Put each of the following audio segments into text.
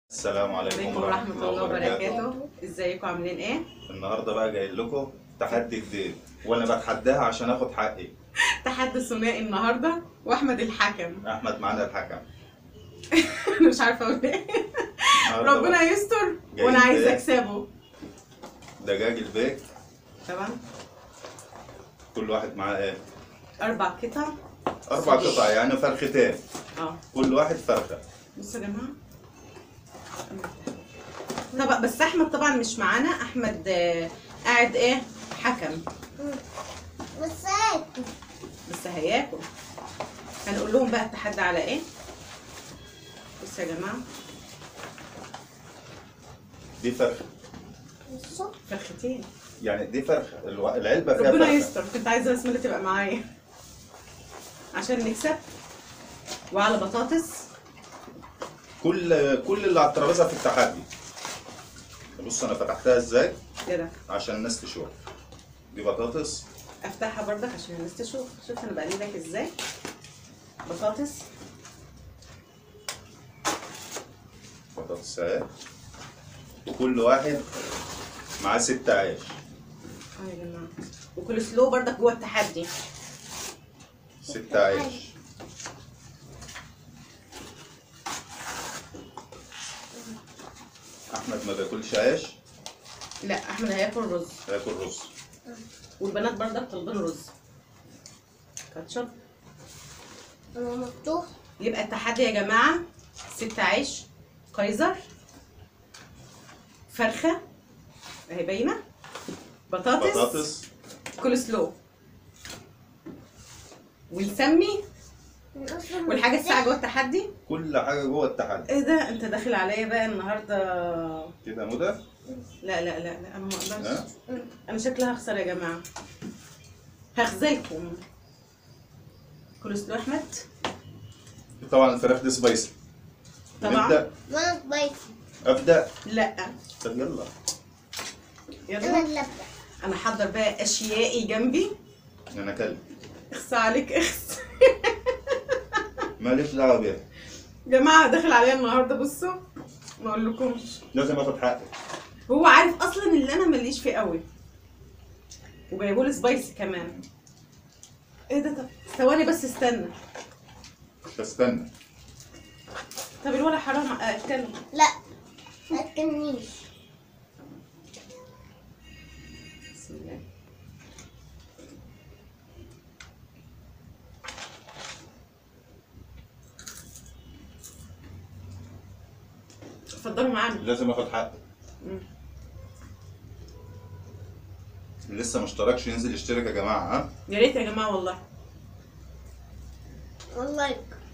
السلام عليكم عليكم ورحمة الله وبركاته ازيكم عاملين ايه؟ النهارده بقى جاي لكم تحدي جديد وانا بتحداها عشان اخد حقي تحدي ثنائي النهارده واحمد الحكم احمد معانا الحكم انا مش عارفه اقول ايه النهاردة ربنا بقى يستر جاي وانا عايزه إيه؟ اكسبه دجاج البيت تمام كل واحد معاه ايه اربع قطع اربع قطع يعني فرختين اه كل واحد فرخه بصوا يا جماعه طبعا بس احمد طبعا مش معانا احمد آه، قاعد ايه حكم بس هيك بس هياكل هنقول لهم بقى التحدي على ايه بصوا يا جماعه دي فرخه بصوا فرختين يعني دي فرخه الو- العلبه فيها ربنا فرخه يستر كنت عايزه اسمها تبقى معايا عشان نكسب وعلى بطاطس كل كل اللي على الترابيزه في التحدي بص انا فتحتها ازاي كده عشان الناس تشوف دي بطاطس افتحها برضك عشان الناس تشوف شوف انا بقلبك ازاي بطاطس بطاطس اهي وكل واحد معاه ست عيش اه يا جماعه وكل سلو برضك جوه التحدي ست عيش احمد ما بياكلش عيش لا احمد هياكل رز هياكل رز والبنات برضك طالبين رز كاتشب انا مفتوح يبقى التحدي يا جماعه ست عيش كايزر فرخه اهي باينه بطاطس, بطاطس كل سلو ونسمي والحاجه الساعه جوه التحدي كل حاجه جوه التحدي ايه ده انت داخل عليا بقى النهارده كده مدى لا لا لا لا انا ما اقدرش ها انا شكلي هخسر يا جماعه هخذلكم كل سلو احمد طبعا الفراخ دي سبايسي طبعا. نبدا ما سبايسي لا ابدا طب يلا انا يلا اللي ابدا انا حضر بقى اشيائي جنبي انا كلب اخس عليك اخس ماليش دعوه بيها جماعه داخل عليا النهارده بصوا ما اقولكمش لازم اخد حقي هو عارف اصلا اللي انا ماليش فيه قوي وجايبولي سبايسي كمان ايه ده طب ثواني بس استنى استنى طب الولا حرام اتكلم لا ما تكلمنيش بسم الله اتفضلوا معانا لازم اخد حقي مم. اللي لسه ما اشتركش ينزل يشترك يا جماعه ها يا ريت يا جماعه والله والله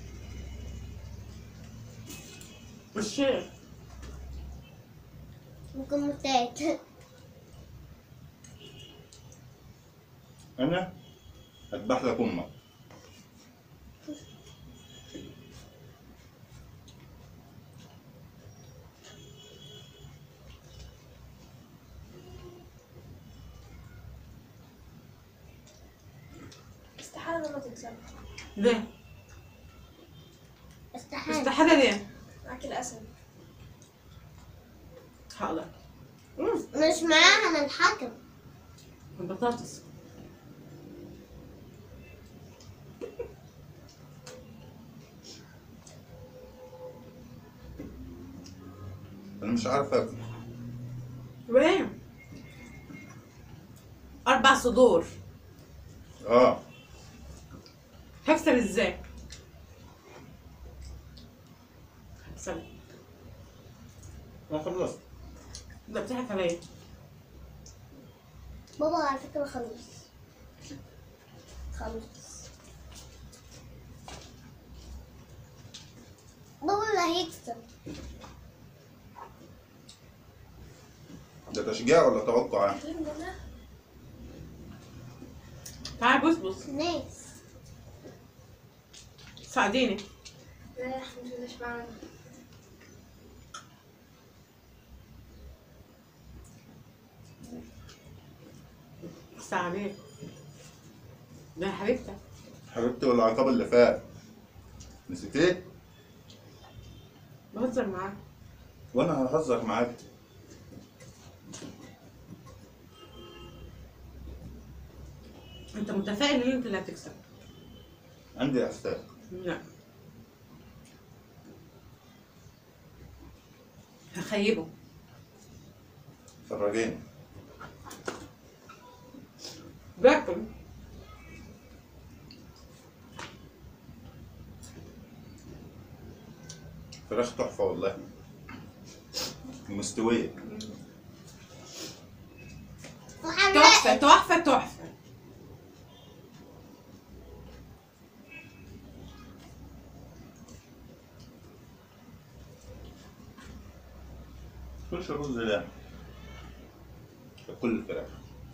والشير ممكن متات انا اذبح لك امك استحالة ما تكسب ليه؟ استحالة استحالة ليه؟ معك الأسد حاضر مم. مش معاها أنا الحكم البطاطس انا مش عارف اكل وين؟ أربع صدور اه هكسب ازاي؟ هكسب انا خلصت ده بتضحك عليا بابا على فكرة خلص خلص بابا اللي هيكسب ده تشجيع ولا توقع تعال بص بص ناس ساعديني لا مش معانا ساعديني ده يا حبيبتك حبيبتي والعقاب اللي فات نسيتيه بهزر معاك وانا ههزر معاك انت متفائل ان انت اللي هتكسب عندي احساس لا هخيبه فرجيني باكل فراخ تحفه والله ومستويه تحفه وحراقة تحفه تحفه كلش رز لا كل الفراخ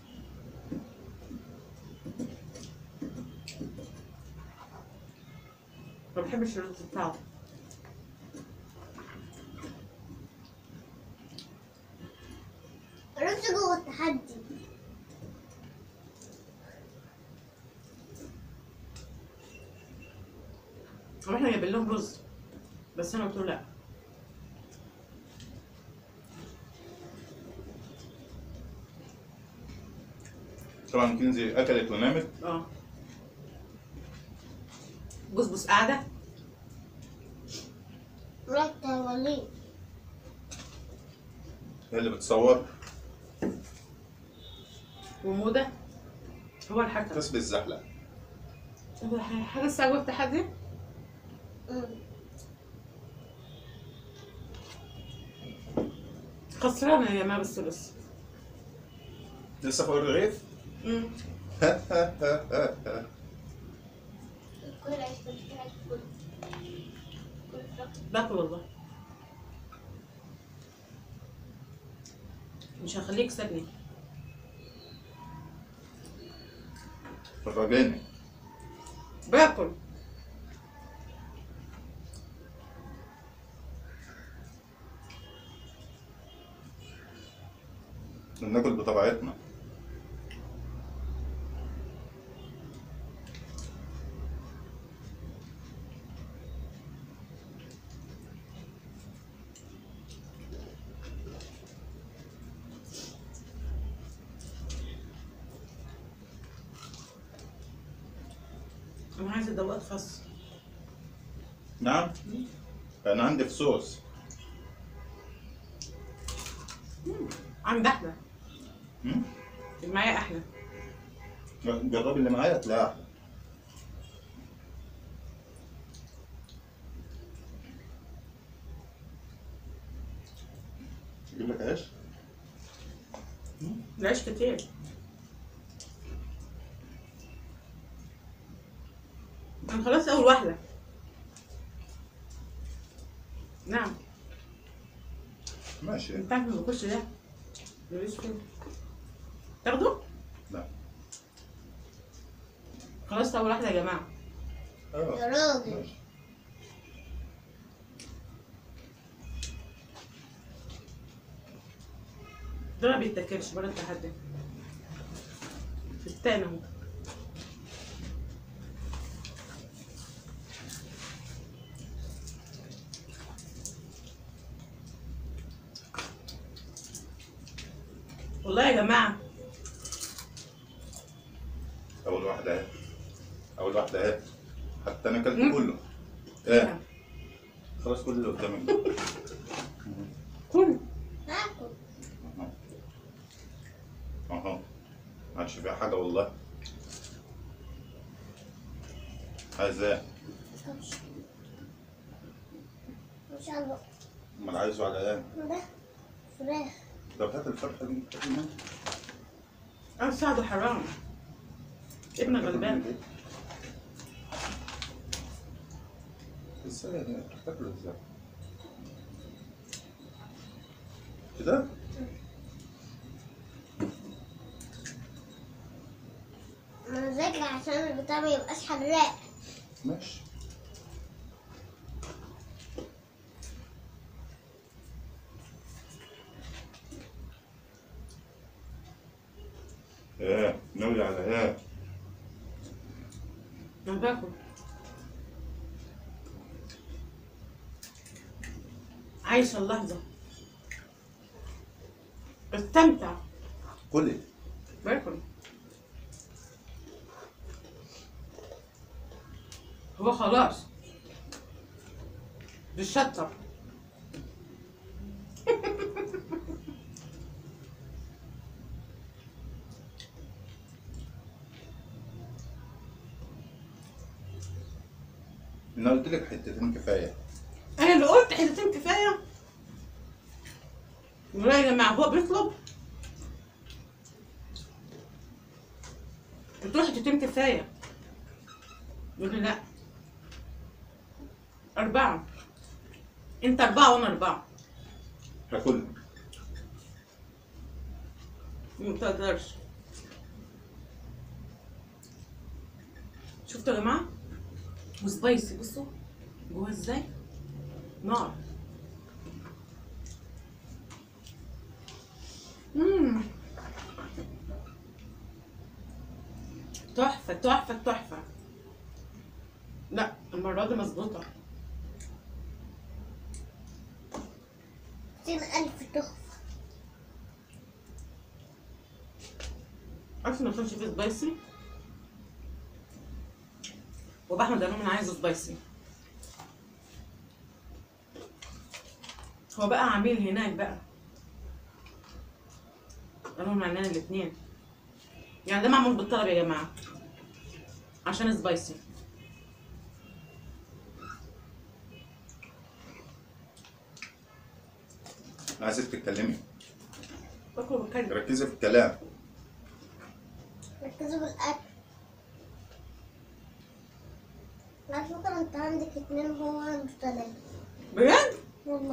ما بحبش الرز بتاعه رز جوه التحدي هو احنا جايبين لهم رز بس انا قلت له لا طبعا كنزي اكلت ونامت اه بصبص قاعده رحت وليد هي اللي بتصور وموده هو الحكم بس بالزحلق هو حاجه الساعه جوه التحدي خسرانه يا جماعه بالثلث لسه فوق الرغيف امم كل عيش كل عيش كل كل فراخ باكل والله مش هخليه يكسبني فرجيني باكل بناكل بطبيعتنا انا عايزه دوقات خاص نعم انا عندي فصوص عند احلى مم؟ اللي معايا احلى جربي اللي معايا هتلاقيها احلى اجيب لك عيش العيش كتير انا خلاص اول واحده نعم ماشي انت عارف ما باكلش ده ماليش فيه تاخده لا خلاص اول واحده يا جماعه يا اه راجل ماشي ده ما بيتاكلش ولا التحدي في التاني اهو والله يا جماعه اول واحده اهي اول واحده اهي حتى انا اكلت مم. كله ايه خلاص كل اللي قدامك ده. كل هاكل اهو اهو ما عادش فيها حاجه والله عايز ايه مش مش عارفة امال عايزه على ايه ده فراخ طب هات الفرخه دي هات منها. انا ساعده حرام ابن غلبان ازاي يعني بتاكله ازاي كده انا ذاكر عشان البتاع ما يبقاش حراق ماشي ايه ناوي على ايه انا باكل عايشه اللحظه استمتع كلي باكل هو خلاص بالشطة انا قلت لك حتتين كفايه انا اللي قلت حتتين كفايه ولا يا جماعه هو بيطلب قلت له حتتين كفايه يقول لي لا أربعة أنت أربعة وأنا أربعة هاكل ما تقدرش شفتوا يا جماعة وسبايسي بصوا جوه ازاي نار مم. تحفة تحفة تحفة لا المرة دي مظبوطة ستين ألف تحفة عارفة ما كانش فيه سبايسي وبأحمد قال لهم انا عايزه سبايسي هو بقى عميل هناك بقى قال لهم عندنا الاثنين يعني ده معمول بالطلب يا جماعة عشان سبايسي انا عايزك تتكلمي باكل وبتكلم ركزي في الكلام ركزوا بالأكل على فكرة أنت عندك اتنين وهو عنده تلاتة بجد؟ والله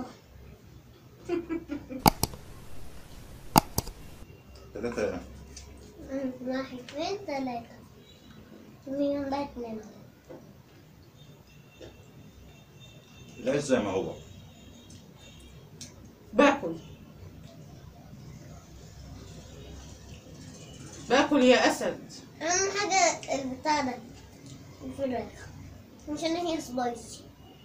ثلاثة أنا واحد اثنين تلاتة مين عندها اتنين العيش زي ما هو باكل باكل يا اسد أهم حاجة البتاع ده الفراخ عشان هي سبايسي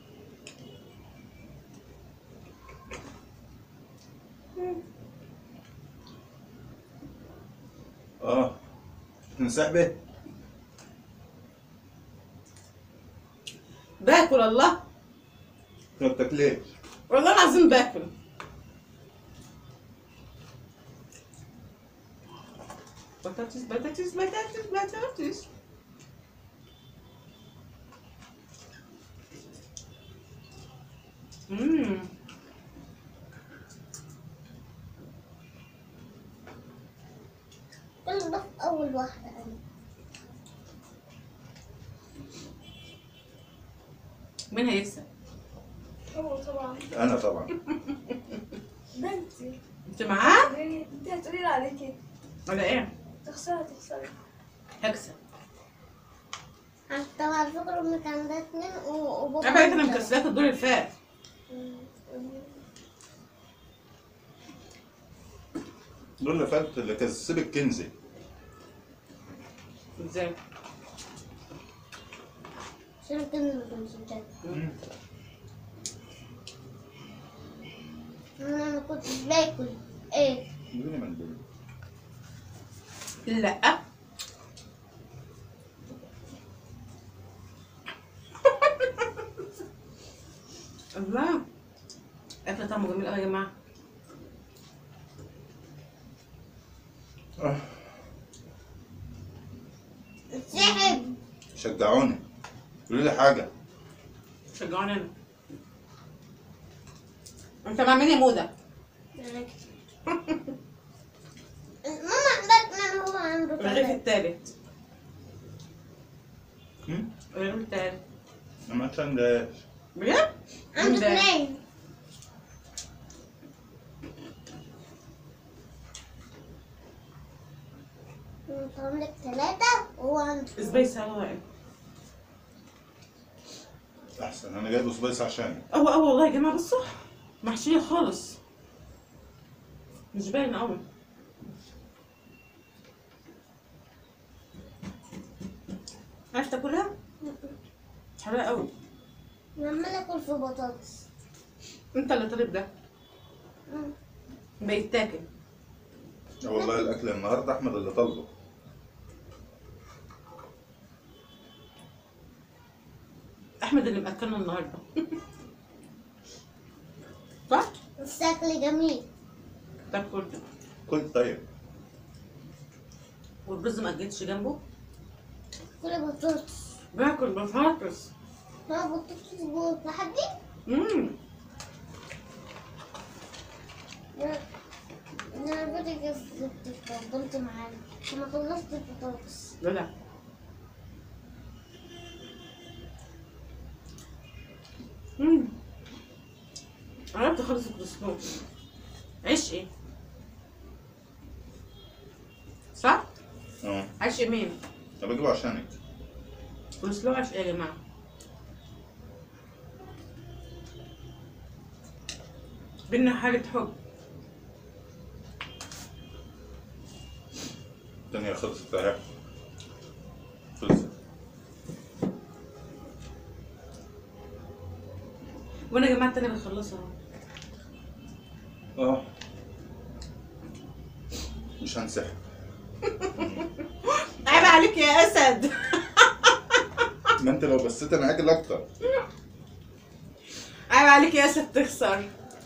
اه تنسحبي باكل الله ما بتاكليش والله العظيم باكل بطاطس بطاطس بطاطس بطاطس مم. كل ده في أول واحدة أنا مين هيكسب؟ هو طبعا انا طبعا بنتي انت معاه انت هتقولي لي عليكي ولا ايه؟ تخسري تخسري هكسب حتى على فكرة أمك عندها اتنين و- وبابا ابعد انا عنده مكسلاك الدور اللي فات دول اللي فات اللي كسبك كنزي ازاي؟ عشان كده ما كنتش بتاكل أنا ما كنتش باكل إيه دول من دول لا الله اكل طعمه جميل قوي يا جماعه آه. سحب شجعوني قولوا لي حاجة شجعوني انا انت مع مين يا موده؟ ماما عندها اتنين وهو عنده الرغيف تلاتة التالت هم؟ الرغيف التالت أنا ما تشنجاش بجد؟ عنده ده؟ اتنين انت عندك تلاتة وهو عنده سبيس هو ايه؟ أحسن أنا جايب سبايس عشانك هو اه والله يا جماعه بصوا محشيه خالص مش باين قوي عارف تاكلها؟ حلوه قوي عمال اكل في بطاطس انت اللي طالب ده مم. بيتاكل اه والله الاكل النهارده احمد اللي طالبه احمد اللي مأكلنا النهارده صح؟ بس أكل جميل تاكل كل طيب والرز ما اجيتش جنبه كل بطاطس باكل بطاطس ما بطاطس جوه تحدي امم أنا بدي فضلت معانا أنا خلصت البطاطس لا لا امم قربت اخلص الكروسلو عيش ايه صح اه عيش إيه مين انا بجيبه عشانك كروسلو عيش ايه يا جماعه بينا حالة حب الدنيا خلصت اهي خلصت وانا يا جماعه التانية بخلصها اهو اه مش هنسحب عيب عليك يا اسد ما انت لو بصيت انا هاكل اكتر عيب عليك يا اسد تخسر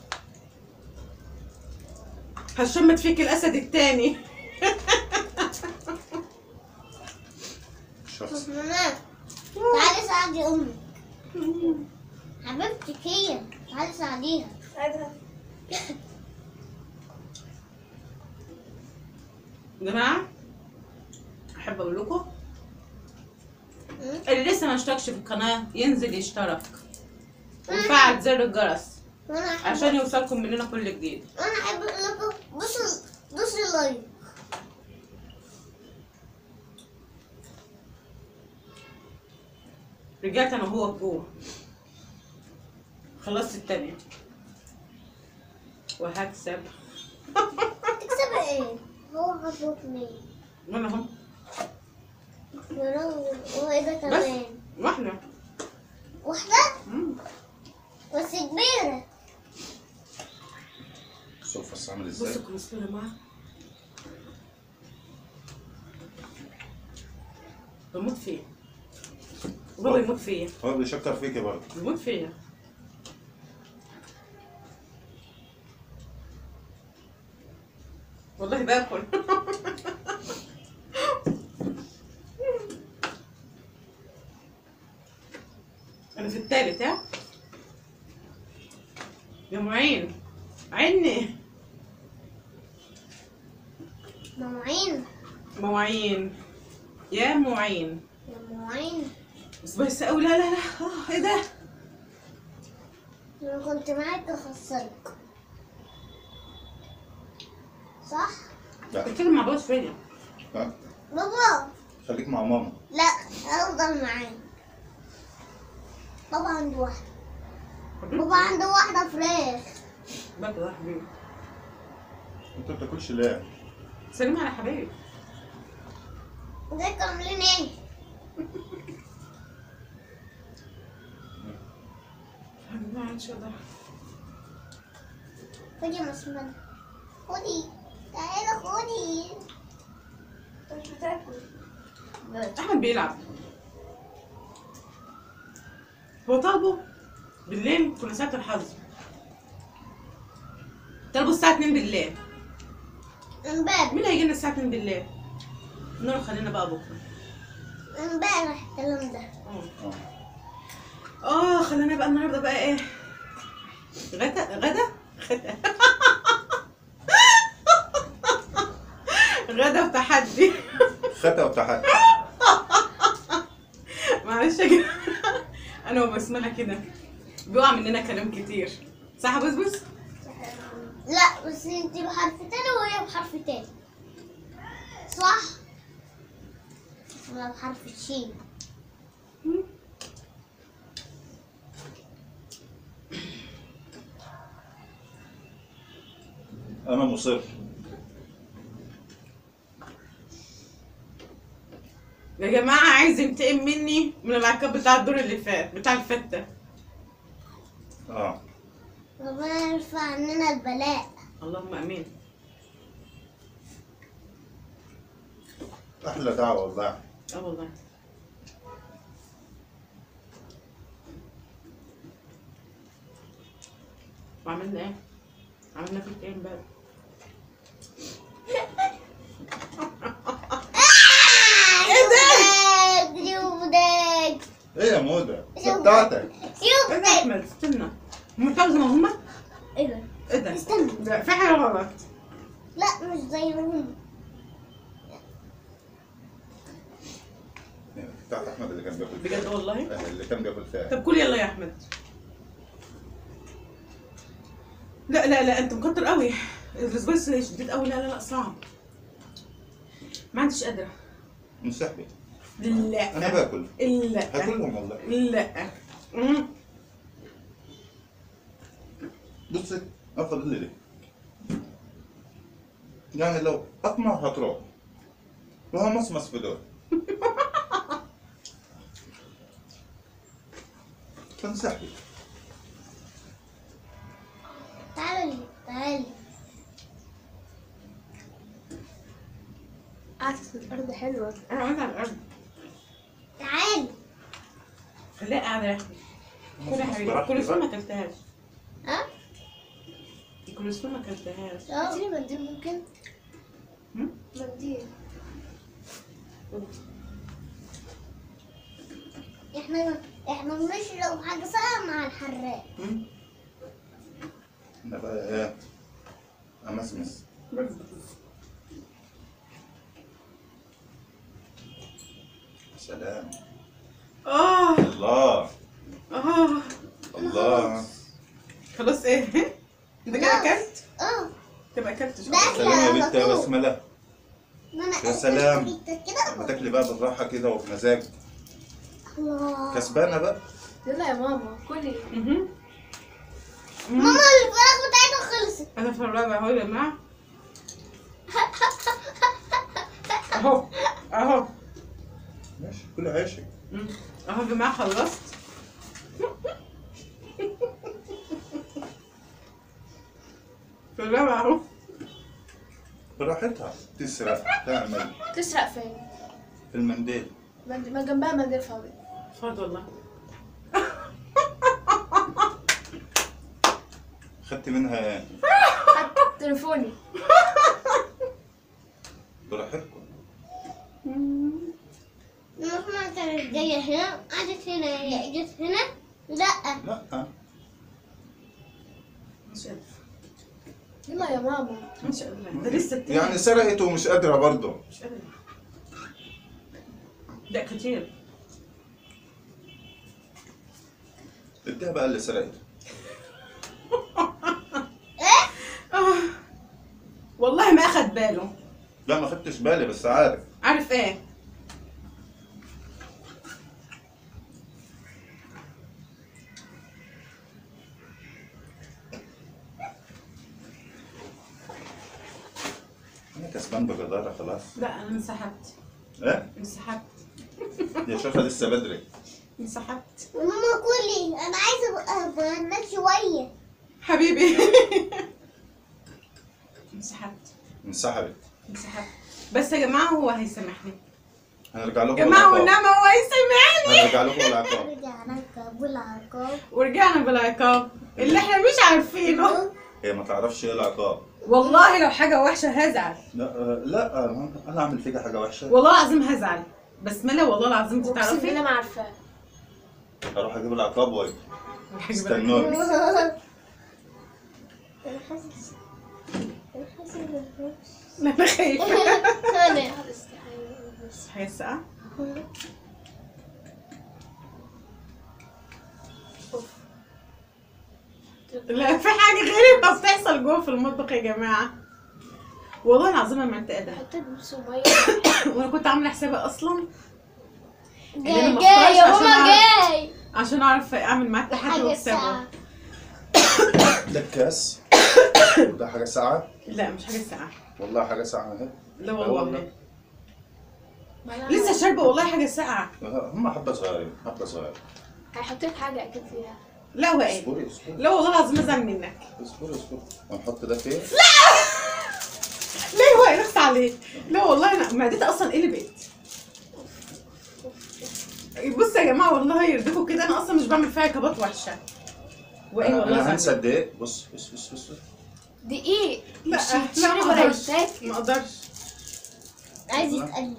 هشمت فيك الاسد التاني مش هخسر ماما تعالي ساعدي أمك حبيبتك هي تعالي ساعديها ساعدها يا جماعه احب اقول لكم اللي لسه ما اشتركش في القناه ينزل يشترك ويفعل زر الجرس وأنا أحب عشان يوصلكم مننا كل جديد وأنا أحب أقول لكم بصوا بصوا لايك رجعت انا وهو جوه خلصت التانية وهكسب تكسب إيه؟ هو هتبطني وانا اهو وإيه ده كمان واحدة واحدة مم. بس كبيرة السلفس عامل ازاي بصوا الكوليسترول يا جماعة بموت فيه بابا يموت فيا هو بيشكر فيكي برضه يموت فيا والله باكل انا في التالت ها يا معين عيني معين مواعين يا معين يا معين بس بس قوي لا لا لا اه ايه ده لو كنت معاك أخسرك صح؟ لا بتكلم مع بابا شويه ها بابا خليك مع ماما لا أفضل معاك بابا عنده واحدة بابا عنده واحدة فراخ باكل يا حبيبي انت ما بتاكلش ليه؟ سلم على حبيبي ازيكم عاملين ايه؟ حبيبي ان شاء الله خدي يا مسمنة خدي تعالى خدي انت مش بتاكل احمد بيلعب هو طالبه بالليل كنا ساعة الحظ طالبه الساعة 2 بالليل امبارح مين هيجي لنا الساعة 2 بالليل؟ نروح خلينا بقى بكرة امبارح الكلام ده اه اه اه خلينا بقى النهارده بقى ايه غدا غدا غدا غدا وتحدي ختا وتحدي معلش يا جماعه انا وبسملة كده بيقع مننا كلام كتير صح يا بسبس لا بس انت بحرف تاني وهي بحرف تاني صح؟ انا بحرف الشين انا مصر يا جماعه عايز ينتقم مني من العقاب بتاع الدور اللي فات بتاع الفته اه ربنا يرفع عننا البلاء اللهم امين احلى دعوه والله اه والله وعملنا ايه؟ عملنا فيك ايه امبارح؟ ايه ده؟ شوف ده ايه يا موده بتاعتك شوف ايه ده يا ده احمد استنى هم بتاعوا زي ما هم؟ ايه ده؟ ايه ده؟ استنى. ده في حاجة غلط لا مش زي ما هم بتاعت احمد اللي كان بياكل بجد والله؟ فيها. اللي كان بياكل فيها طب كل يلا يا احمد لا لا لا انت مكتر قوي السبايس شديد قوي لا لا لا صعب ما عنديش قادرة مسحبي لا انا باكل لا هاكلهم والله لا مم. بصي افضل لي دي يعني لو اطمع هتروح وهو مصمص في دول تنسحبي تعالي تعالي قعدت في الأرض حلوة انا عملت على الارض تعالي خليها قاعدة يا احمد كل يا حبيبي براحتي كل سنة ما بقى. اكلتهاش ها؟ كل سنة ما اكلتهاش اه اديني منديل ممكن هم؟ منديل احنا احنا بنشرب حاجة ساقعة مع الحراق مم. انا بقى ايه امسمس سلام اه الله اه الله خلاص ايه انت كده اكلت اه تبقى اكلت شوية ده سلام يا بنت يا بسمله ما انا يا سلام. أكلت كده لما تاكلي بقى بالراحه كده وبمزاج الله كسبانه بقى يلا يا ماما كلي مهم. ماما الفراخ بتاعتها خلصت انا في الرابع اهو يا جماعه اهو اهو ماشي كل عيشك مم. اهو يا جماعه خلصت في الرابع اهو براحتها تسرق تعمل تسرق فين؟ في المنديل مند- ما جنبها منديل فاضي فاضي والله خدت منها ايه خدت تليفوني براحتكم ماما كانت جاية هنا قعدت هنا هي جت هنا لا لا مش قادره يلا يا ماما مش قادره ده لسه التاني. يعني سرقت ومش قادره برضه مش قادره لا كتير اديها بقى اللي سرقت آه. والله ما اخد باله لا ما خدتش بالي بس عارف عارف ايه انا كسبان بجداره خلاص لا انا انسحبت ايه انسحبت يا شيخه لسه بدري انسحبت ماما كلي انا عايزة ابقى بنات شوية حبيبي انسحبت انسحبت انسحبت بس يا جماعه هو هيسامحني هنرجع لكم يا جماعه بالعقاب. والنعمه هو هيسامحني هنرجع لكم بالعقاب ارجع لك ابو العقاب ورجعنا بالعقاب اللي احنا مش عارفينه هي ما تعرفش ايه العقاب والله لو حاجه وحشه هزعل لا آه، لا آه، انا اعمل فيك حاجه وحشه والله العظيم هزعل بسمله والله العظيم انت اقسم بالله تعرفي ما عارفاه اروح اجيب العقاب واجي الحاجة استنوني انا حاسس انا حاسس لا انا خايفه انا حاجه ساقعه لا في حاجه غريبه بتحصل جوه في المطبخ يا جماعه والله العظيم انا ما انت قادره حطيت بس ميه وانا كنت عامله حسابي اصلا جاي أنا ما جاي يا أختارش عشان ماما أعرف. جاي عشان اعرف اعمل معاه التحدي حاجة واكسبه ساعة ده الكاس ده حاجه ساعه لا مش حاجه ساقعه والله حاجه ساعه اهي لا والله. والله مالها؟ لسه شاربه والله حاجه ساقعه هم حبه صغيرين حبه صغيره هيحط لك حاجه اكيد فيها لا وائل اصبري اصبري لا والله العظيم ازعل منك اصبري اصبري هنحط ده فين ليه وائل اخس عليه لا والله انا معدتي اصلا قلبت بص يا جماعه والله يرضيكم كده انا اصلا مش بعمل فيها كبات وحشه وايه انا والله أنا هنسى صعب. قد ايه بص بص بص بص دقيق لا مش لا يتشرب ما ولا اقدرش يتاكل ما اقدرش عايز يتقلب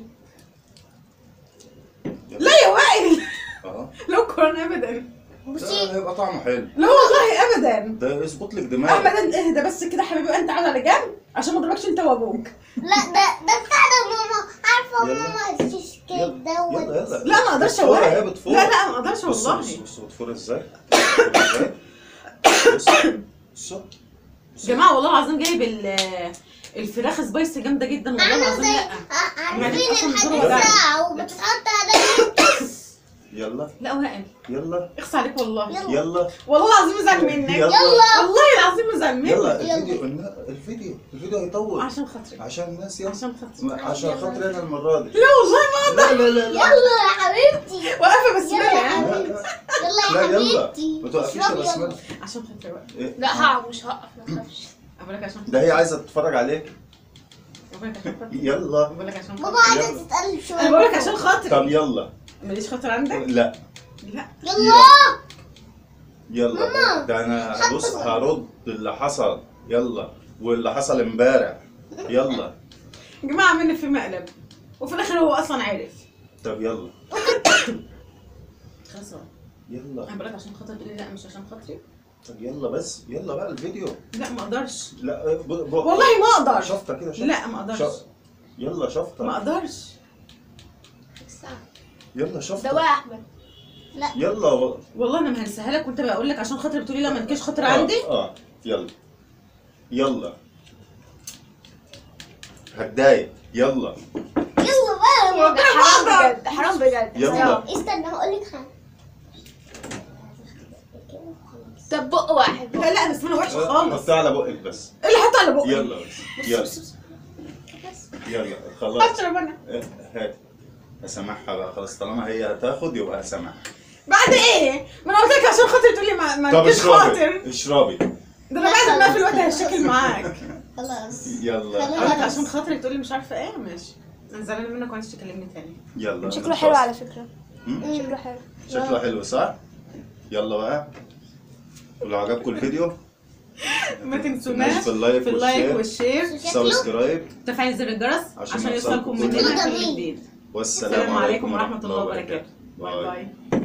لا يا وائل اه لو كورونا ابدا بصي ده هيبقى طعمه حلو لا والله ابدا آه. ده يظبط لك احمد دماغك انت اهدى بس كده يا حبيبي انت قاعد على جنب عشان ما اضربكش انت وابوك لا ده ده بتاع ده ماما عارفه يلا. ماما الشيش كيك يلا دوت يلا يلا لا ما اقدرش بتفور والله اهي بتفور لا لا ما اقدرش بص والله بص بص بتفور ازاي بتفور ازاي بص بص يا جماعه والله العظيم جايب ال- الفراخ سبايسي جامده جدا والله عامله العظيم زي لا ع- يعني عارفين أصلاً زور وجعني. الحديثة وبتحط عليها يلا لا وائل يلا اخص عليك والله يلا. يلا والله العظيم ازعل منك يلا والله العظيم ازعل منك يلا يلا. الفيديو قلنا الفيديو الفيديو هيطول عشان خاطري عشان الناس يلا عشان خاطري عشان خاطر انا المره دي لا والله ما لا لا لا لا يلا يا حبيبتي واقفه بس يلا يا مالي حبيبتي. لا يلا لا يا يلا حبيبتي ما توقفيش يا اشربي يلا. بسمله عشان خاطري وائل إيه؟ لا هقعد مش هقف ما تخافش اقول لك عشان ده هي عايزه تتفرج عليك اقول لك عشان خاطري يلا بقول لك عشان بابا خاطري عايزه تتقلب شويه انا بقول لك عشان خاطري طب يلا ماليش خاطر عندك لا لا يلا يلا ماما. ده انا حتى بص صغير. هرد اللي حصل يلا واللي حصل امبارح يلا يا جماعه مني في مقلب وفي الاخر هو اصلا عارف طب يلا خلاص هو. يلا انا بقول لك عشان خاطر تقولي لا مش عشان خاطري طب يلا بس يلا بقى الفيديو لا ما اقدرش لا ب... ب... والله ما اقدر شفطه كده شفطه لا ما اقدرش شف- يلا ما شفطه اقدرش الساعة. يلا ده بقى شفطه يا احمد يلا و... والله انا مهنساها لك وانت بقول لك عشان خاطر بتقولي لا ما لكيش خاطر آه، عندي اه يلا يلا هتضايق يلا يلا بقى ده حرام بجد حرام بجد يلا. استنى هقول لك حاجه طب بق واحد لا لا بس انا وحشه آه، خالص حطها على بقك بس ايه اللي حاطه على بقي يلا بس يلا يلا خلاص اشرب انا آه، هات هسامحها بقى خلاص طالما هي هتاخد يبقى هسامحها بعد ايه؟ ما انا قلت لك عشان خاطر تقولي ما, ما طب لكيش خاطر اشربي اشربي ده انا بعد ما في الوقت هشتكل معاك خلاص يلا خلاص. اقول لك عشان خاطري تقولي مش عارفه ايه ماشي انا زعلانه منك وانت تكلمني تاني يلا شكله أنا حلو خلاص. على فكرة مم؟ شكله حلو شكله حلو صح؟ يلا بقى ولو عجبكم الفيديو ما تنسوناش في اللايك في اللايك والشير والشير شكله سبسكرايب تفعيل زر الجرس عشان عشان يوصلكم يوصلكم كل مننا جديد. كل جديد والسلام السلام عليكم عليكم ورحمه الله وبركاته باي باي